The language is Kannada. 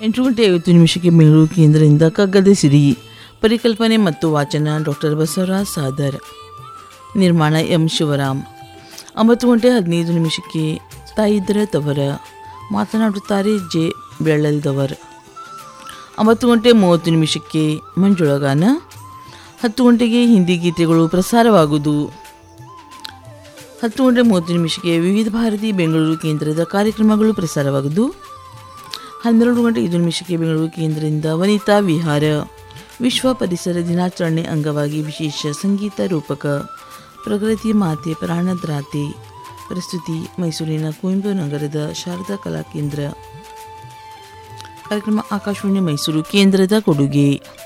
ಎಂಟು ಗಂಟೆ ಐವತ್ತು ನಿಮಿಷಕ್ಕೆ ಬೆಂಗಳೂರು ಕೇಂದ್ರದಿಂದ ಕಗ್ಗದ ಸಿರಿ ಪರಿಕಲ್ಪನೆ ಮತ್ತು ವಾಚನ ಡಾಕ್ಟರ್ ಬಸವರಾಜ್ ಸಾದರ್ ನಿರ್ಮಾಣ ಎಂ ಶಿವರಾಮ್ ಒಂಬತ್ತು ಗಂಟೆ ಹದಿನೈದು ನಿಮಿಷಕ್ಕೆ ತಾಯಿದ್ರ ತವರ ಮಾತನಾಡುತ್ತಾರೆ ಜೆ ಬೆಳ್ಳಲ್ದವರ್ ಒಂಬತ್ತು ಗಂಟೆ ಮೂವತ್ತು ನಿಮಿಷಕ್ಕೆ ಮಂಜುಳಗಾನ ಹತ್ತು ಗಂಟೆಗೆ ಹಿಂದಿ ಗೀತೆಗಳು ಪ್ರಸಾರವಾಗುವುದು ಹತ್ತು ಗಂಟೆ ಮೂವತ್ತು ನಿಮಿಷಕ್ಕೆ ವಿವಿಧ ಭಾರತಿ ಬೆಂಗಳೂರು ಕೇಂದ್ರದ ಕಾರ್ಯಕ್ರಮಗಳು ಪ್ರಸಾರವಾಗುವುದು ಹನ್ನೆರಡು ಗಂಟೆ ಐದು ನಿಮಿಷಕ್ಕೆ ಬೆಂಗಳೂರು ಕೇಂದ್ರದಿಂದ ವನಿತಾ ವಿಹಾರ ವಿಶ್ವ ಪರಿಸರ ದಿನಾಚರಣೆ ಅಂಗವಾಗಿ ವಿಶೇಷ ಸಂಗೀತ ರೂಪಕ ಪ್ರಗತಿ ಮಾತೆ ಪ್ರಾಣದ್ರಾತೆ ಪ್ರಸ್ತುತಿ ಮೈಸೂರಿನ ಕುವೆಂಪು ನಗರದ ಶಾರದಾ ಕಲಾ ಕೇಂದ್ರ ಕಾರ್ಯಕ್ರಮ ಆಕಾಶವಾಣಿ ಮೈಸೂರು ಕೇಂದ್ರದ ಕೊಡುಗೆ